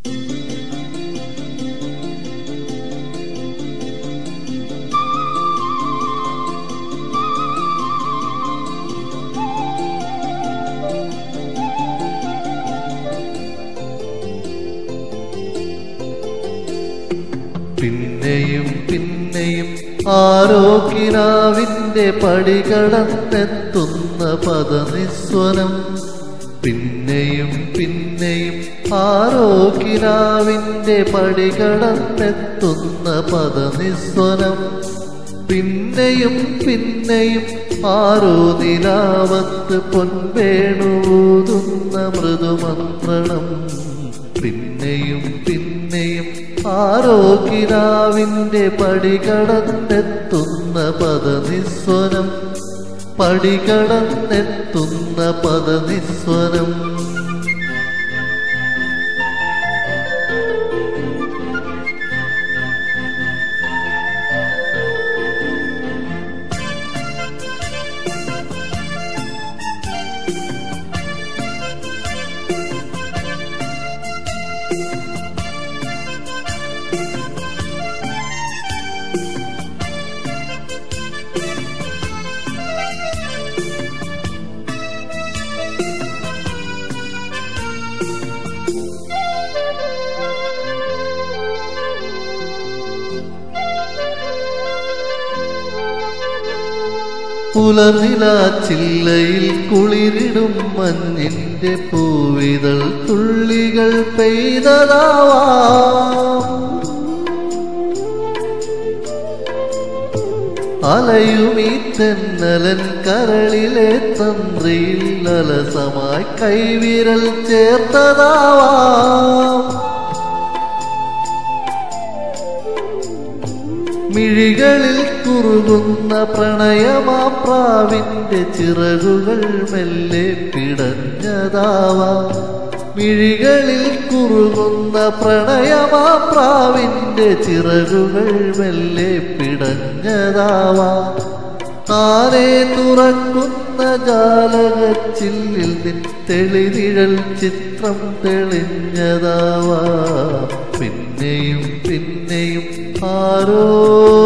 പിന്നെയും പിന്നെയും ആരോഗ്യനാവിന്റെ പടികടന്നെത്തുന്ന പദനിസ്വനം പിന്നെയും പിന്നെയും ആരോഗ്യനാവിന്റെ പടികടന്നെത്തുന്ന പദനിസ്വനം പിന്നെയും പിന്നെയും ആരോ നിലാവത്ത് പൊൻവേണൂതുന്ന മൃദുമന്ത്രണം പിന്നെയും പിന്നെയും ആരോഗ്യരാവിന്റെ പടികടന്നെത്തുന്ന പദനിസ്വനം പടികടന്നെത്തുന്ന പദനിസ്വനം പുലർനിലാച്ചില്ലയിൽ കുളിരിടും മഞ്ഞിന്റെ പൂവിതൾ തുള്ളികൾ പെയ്തതാവാം അലയുമീ തെന്നലൻ കരളിലെ തന്ത്രിയിൽ അലസമായി കൈവിരൽ ചേർത്തതാവാം മിഴികളിൽ കുറുകുന്ന പ്രണയമാപ്രാവിന്റെ ചിറകുകൾ മെല്ലെ പിടഞ്ഞതാവാം മിഴികളിൽ കുറുകുന്ന പ്രണയമാപ്രാവിന്റെ ചിറകുകൾ മെല്ലെ പിടഞ്ഞതാവാം താനെ തുറക്കുന്ന ജാലകച്ചില്ലിൽ നിൻ തെളിനിഴൽ ചിത്രം തെളിഞ്ഞതാവാം പിന്നെയും പിന്നെയും ആരോ